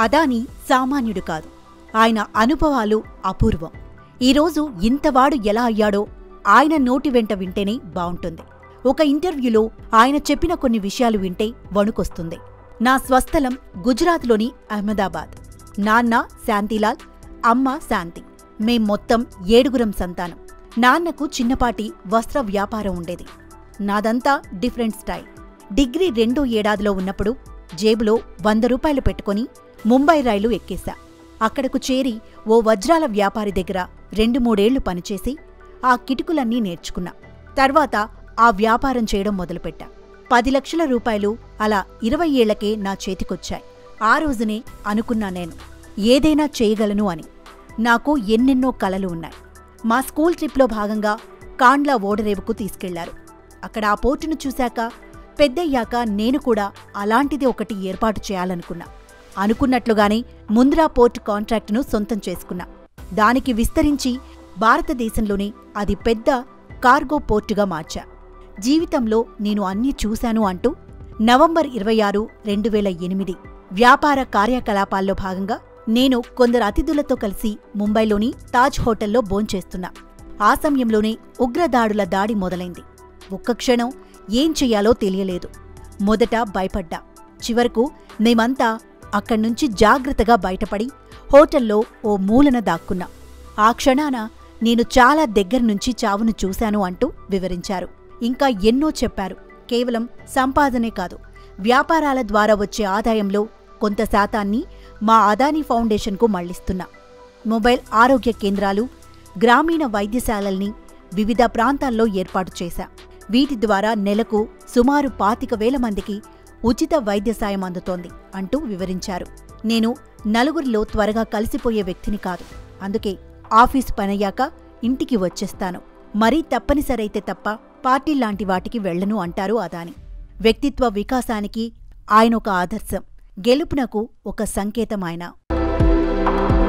అదాని సామాన్యుడు కాదు ఆయన అనుభవాలు అపూర్వం ఈరోజు ఇంతవాడు ఎలా అయ్యాడో ఆయన నోటి వెంట వింటేనే బావుంటుంది ఒక ఇంటర్వ్యూలో ఆయన చెప్పిన కొన్ని విషయాలు వింటే వణుకొస్తుంది నా స్వస్థలం గుజరాత్లోని అహ్మదాబాద్ నాన్న శాంతిలాల్ అమ్మ శాంతి మేం మొత్తం ఏడుగురం సంతానం నాన్నకు చిన్నపాటి వస్త్ర వ్యాపారం ఉండేది నాదంతా డిఫరెంట్ స్టైల్ డిగ్రీ రెండో ఏడాదిలో ఉన్నప్పుడు జేబులో వంద రూపాయలు పెట్టుకొని ముంబై రైలు ఎక్కేశా అక్కడకు చేరి ఓ వజ్రాల వ్యాపారి దగ్గర రెండు మూడేళ్లు పనిచేసి ఆ కిటుకులన్నీ నేర్చుకున్నా తర్వాత ఆ వ్యాపారం చేయడం మొదలుపెట్టా పది లక్షల రూపాయలు అలా ఇరవై ఏళ్లకే నా చేతికొచ్చాయి ఆ రోజునే అనుకున్నా నేను ఏదైనా చేయగలను అని నాకు ఎన్నెన్నో కలలు ఉన్నాయి మా స్కూల్ ట్రిప్లో భాగంగా కాండ్లా ఓడరేవుకు తీసుకెళ్లారు అక్కడ ఆ పోర్టును చూశాక పెద్దయ్యాక నేను కూడా అలాంటిది ఒకటి ఏర్పాటు చేయాలనుకున్నా అనుకున్నట్లుగానే ముంద్రా పోర్ట్ కాంట్రాక్టును సొంతం చేసుకున్నా దానికి విస్తరించి భారతదేశంలోనే అది పెద్ద కార్గో పోర్టుగా మార్చా జీవితంలో నేను అన్నీ చూశాను అంటూ నవంబర్ ఇరవై ఆరు రెండు వేల ఎనిమిది వ్యాపార కార్యకలాపాల్లో భాగంగా నేను కొందరు అతిథులతో కలిసి ముంబైలోని తాజ్ హోటల్లో భోంచేస్తున్నా ఆ సమయంలోనే ఉగ్రదాడుల దాడి మొదలైంది ఒక్క క్షణం ఏం చెయ్యాలో తెలియలేదు మొదట భయపడ్డా చివరకు మేమంతా అక్కడ్నుంచి జాగ్రత్తగా బయటపడి హోటల్లో ఓ మూలన దాక్కున్నా ఆ క్షణాన నేను చాలా దగ్గర్నుంచి చావును చూశాను అంటూ వివరించారు ఇంకా ఎన్నో చెప్పారు కేవలం సంపాదనే కాదు వ్యాపారాల ద్వారా వచ్చే ఆదాయంలో కొంత శాతాన్ని మా అదానీ ఫౌండేషన్కు మళ్లిస్తున్నా మొబైల్ ఆరోగ్య కేంద్రాలు గ్రామీణ వైద్యశాలల్ని వివిధ ప్రాంతాల్లో ఏర్పాటు చేశా వీటి ద్వారా నెలకు సుమారు పాతిక వేల మందికి ఉచిత వైద్య సాయం అందుతోంది అంటూ వివరించారు నేను నలుగురిలో త్వరగా కలిసిపోయే వ్యక్తిని కాదు అందుకే ఆఫీసు పనయ్యాక ఇంటికి వచ్చేస్తాను మరీ తప్పనిసరైతే తప్ప పార్టీ లాంటి వాటికి వెళ్లను అంటారు అదాని వ్యక్తిత్వ వికాసానికి ఆయన ఒక ఆదర్శం గెలుపునకు ఒక సంకేతం ఆయన